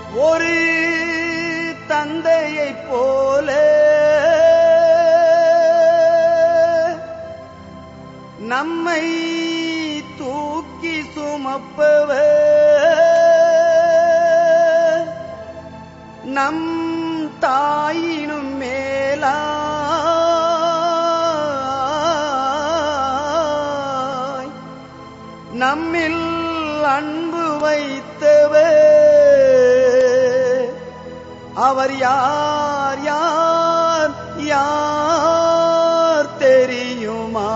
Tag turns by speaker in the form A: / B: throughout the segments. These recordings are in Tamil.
A: ஒரு தந்தையைப் போல நம்மை தூக்கி சுமப்பவர் நம் தாயினும் மேலாய் நம்மில் அன்பு வைத்தவர் அவர் யார் யார் யார் தெரியுமா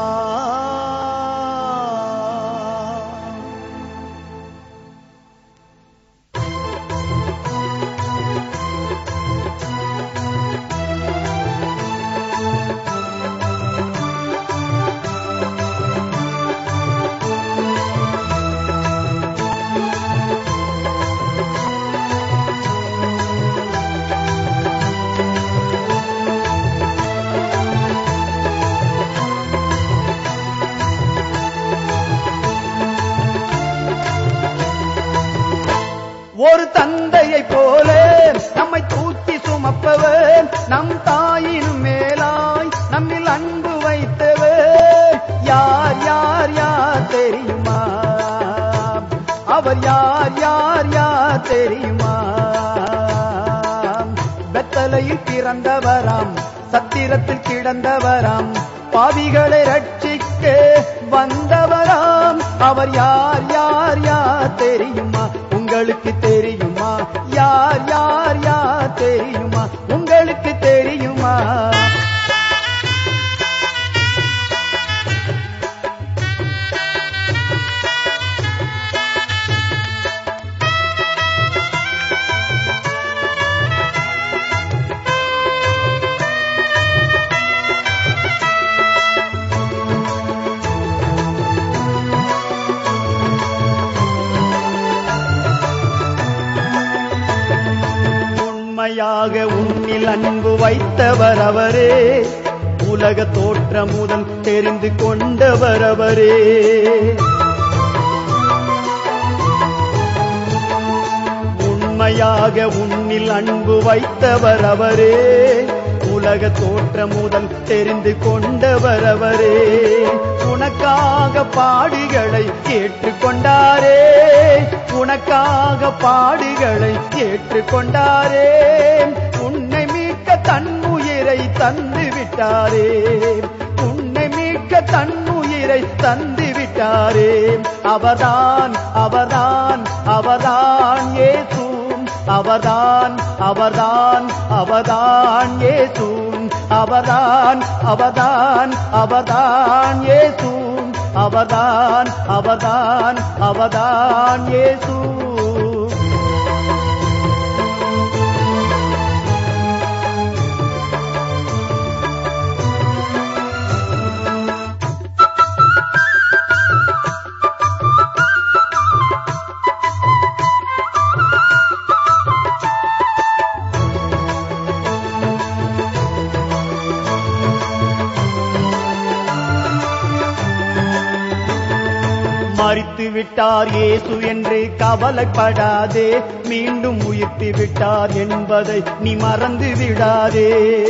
A: ஒரு தந்தையைப் போல நம்மை தூக்கி சுமப்பவர் நம் தாயின் மேலாய் நம்மில் அன்பு வைத்தவர் யார் யார் யார் தெரியுமா அவர் யார் யார் யார் தெரியுமா பெத்தலையில் பிறந்தவராம் சத்திரத்தில் கிடந்தவராம் பாவிகளை ரட்சிக்க வந்தவராம் அவர் யார் யார் யார் தெரியுமா உங்களுக்கு தெரியுமா யார் யார் யார் தெரியுமா உங்களுக்கு தெரியுமா உண்மையாக உன்னில் அன்பு வைத்தவர் அவரே உலக தோற்றம் முதல் தெரிந்து கொண்டவர் அவரே உண்மையாக உன்னில் அன்பு வைத்தவர் அவரே உலக தோற்றம் முதல் தெரிந்து கொண்டவர் அவரே உனக்காக பாடுகளை ஏற்றுக்கொண்டாரே உனக்காக பாடுகளை ஏற்றுக்கொண்டாரே உன்னை மீட்க தன் உயிரை தந்து விட்டாரே உன்னை மீட்க தன் உயிரை தந்து விட்டாரே அவர்தான் அவர்தான் அவர்தான் ஏசு அவர்தான் அவர்தான் அவர்தான் ஏசு அவர்தான் அவர்தான் அவர்தான் ஏசு அவர்தான் அவர்தான் அவர்தான் ஏசு மறித்து விட்டார் இயேசு என்று கவலைப்படாதே மீண்டும் உயிர்த்து விட்டார் என்பதை நீ மறந்து விடாதே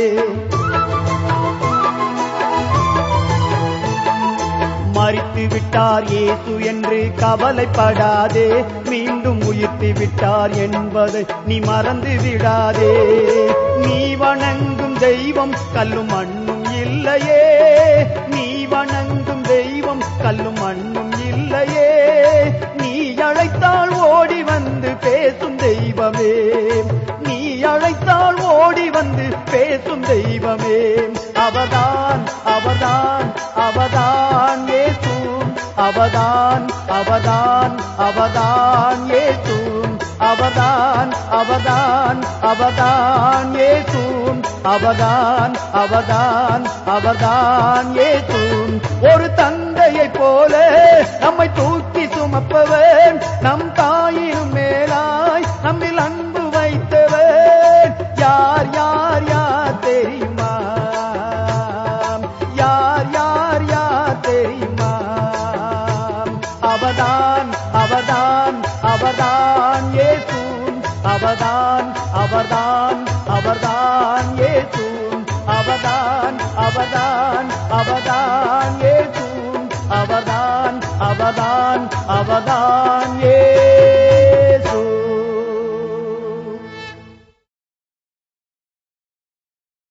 A: மறித்து விட்டார் இயேசு என்று கவலைப்படாதே மீண்டும் உயிர்த்து விட்டார் என்பதை நீ மறந்து விடாதே நீ வணங்கும் தெய்வம் கல்லும் மண்ணும் இல்லையே நீ வணங்கும் தெய்வம் கல்லும் மண்ணும் இல்லையே நீ அழைத்தால் ஓடி வந்து பேசும் தெய்வமே நீ அழைத்தால் ஓடி வந்து பேசும் தெய்வமே அவதான் அவதான் அவதான் ஏசு அவதான் அவதான் அவதான் ஏசு அவதான் அவதான் அவதான் ஏசு அவதான் அவதான் அவதான் ஏசு ஒரு தந்தையைப் போல நம்மை தூக்கி சுமப்பவன் நம் தாயின் மேலாய் நம்மில் அன்பு வைத்தவன் யார் யார் யார் தெரியுமா யார் யார் யார் தெரியுமா அவதான் அவதான் அவதான் ஏசு அவர்தான் அவர்தான் அவர்தான் ஏசு அவர்தான் அவர்தான் அவர்தான் ஏசு அவர்தான் அவர்தான் அவர்தான் ஏ